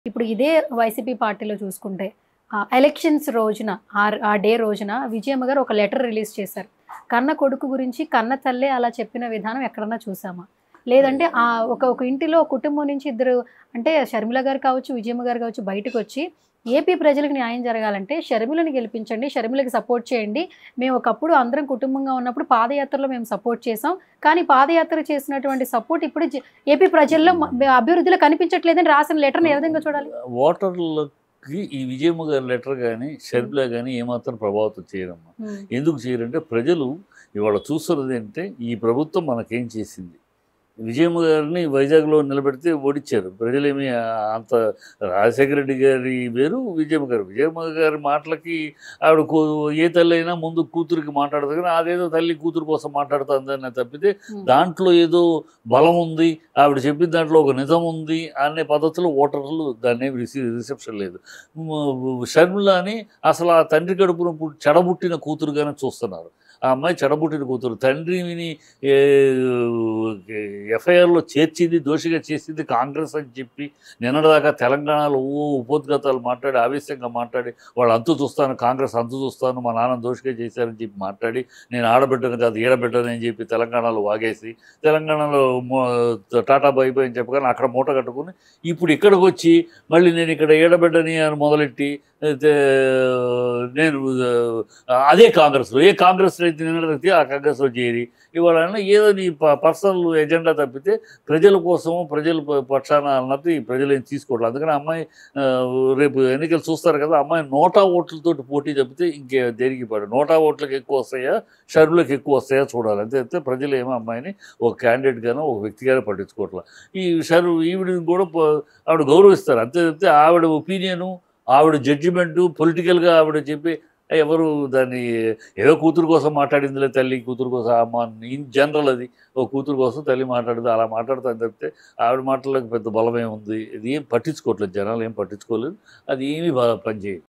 ఇప్పుడు ఇదే వైసీపీ పార్టీలో చూసుకుంటే ఆ, ఎలక్షన్స్ రోజున ఆ ఆ డే రోజున విజయమ్మ గారు ఒక లెటర్ రిలీజ్ చేశారు కన్న కొడుకు గురించి కన్న తల్లే అలా చెప్పిన విధానం ఎక్కడన్నా చూసామా లేదంటే ఆ ఒక ఒక ఇంటిలో కుటుంబం నుంచి ఇద్దరు అంటే షర్మిల గారు కావచ్చు విజయమ్మ గారు కావచ్చు బయటకు వచ్చి ఏపీ ప్రజలకు న్యాయం జరగాలంటే షర్మిలని గెలిపించండి షర్మిలకి సపోర్ట్ చేయండి మేము ఒకప్పుడు అందరం కుటుంబంగా ఉన్నప్పుడు పాదయాత్రలో మేము సపోర్ట్ చేసాం కానీ పాదయాత్ర చేసినటువంటి సపోర్ట్ ఇప్పుడు జ- ఏపీ ప్రజల్లో మ- అభివృద్ధిలో కనిపించట్లేదని రాసిన లెటర్ని ఏ విధంగా చూడాలి ఓటర్లకి ఈ విజయమ్మ గారి లెటర్ కానీ షర్మిల కానీ ఏమాత్రం ప్రభావితం చేయరమ్మా ఎందుకు చేయరంటే ప్రజలు ఇవాళ చూస్తున్నది ఏంటంటే ఈ ప్రభుత్వం మనకేం చేసింది విజయమ్మ గారిని వైజాగ్లో నిలబెడితే ఓడించారు ప్రజలేమి ఆ- అంత రాజశేఖర రెడ్డి గారి వేరు విజయమ్మ గారు విజయమ్మ గారి మాటలకి ఆవిడ కూ- ఏ తల్లి అయినా ముందు కూతురికి మాట్లాడదు కానీ అదేదో తల్లి కూతురు కోసం మాట్లాడుతుందని తప్పితే దాంట్లో ఏదో బలం ఉంది ఆవిడ చెప్పిన దాంట్లో ఒక నిజం ఉంది అనే పద్ధతిలో ఓటర్లు దాన్ని ఏమి రిసీ రిసెప్షన్ లేదు మ- షర్మిలని అసలు ఆ తండ్రి కడుపున పుట్- చెడబుట్టిన కూతురుగానే చూస్తున్నారు ఆ అమ్మాయి చెడబుట్టిన కూతురు తండ్రిని ఎఫ్ఐఆర్లో చేర్చింది దోషిగా చేసింది కాంగ్రెస్ అని చెప్పి నిన్నటిదాకా తెలంగాణలో ఓ ఉపోద్ఘాతాలు మాట్లాడి ఆవేశంగా మాట్లాడి వాళ్ళు అంతు చూస్తాను కాంగ్రెస్ అంతు చూస్తాను మా నాన్న దోషిగా చేశారని చెప్పి మాట్లాడి నేను ఆడబిడ్డను కాదు ఈడబిడ్డను అని చెప్పి తెలంగాణలో వాగేసి తెలంగాణలో మో- టాటా బై బై అని చెప్పగానే అక్కడ మూట కట్టుకుని ఇప్పుడు ఇక్కడికి వచ్చి మళ్ళీ నేను ఇక్కడ ఈడబిడ్డని అని మొదలెట్టి అయితే నేను ఆ, అదే కాంగ్రెస్లో ఏ కాంగ్రెస్ అయితే నిన్నటికి ఆ కాంగ్రెస్లో చేరి ఇవాళ ఏదో నీ పర్సనల్ ఎజెండా తప్పితే ప్రజల కోసం ప్రజల ప- పక్షాన అన్నది ప్రజలు ఏం తీసుకోవట్లేదు అందుకని అమ్మాయి ఆ, రేపు ఎన్నికలు చూస్తారు కదా అమ్మాయి నోటా ఓట్లతోటి పోటీ తప్పితే ఇంకే దేనికి పడు నోటా ఓట్లకు ఎక్కువ వస్తాయా షర్మిలకు ఎక్కువ వస్తాయా చూడాలి అంతే అంతే ప్రజలు ఏమో అమ్మాయిని ఒక క్యాండిడేట్గానో ఒక వ్యక్తిగానే పట్టించుకోవట్లేదు ఈ షర్ ఈవిడిని కూడా ప- ఆవిడ గౌరవిస్తారు అంతే తప్పితే ఆవిడ ఒపీనియను ఆవిడ జడ్జిమెంటు పొలిటికల్గా ఆవిడ చెప్పి ఎవరు దాన్ని ఏదో కూతురు కోసం మాట్లాడిందిలే తల్లి కూతురు కోసం అమ్మ ఇన్ జనరల్ అది ఓ కూతురు కోసం తల్లి మాట్లాడింది అలా మాట్లాడుతాను తప్పితే ఆవిడ మాటలకు పెద్ద బలమే ఉంది ఇది ఏం పట్టించుకోవట్లేదు జనాలు ఏం పట్టించుకోలేదు అది ఏమీ బా- పనిచేయదు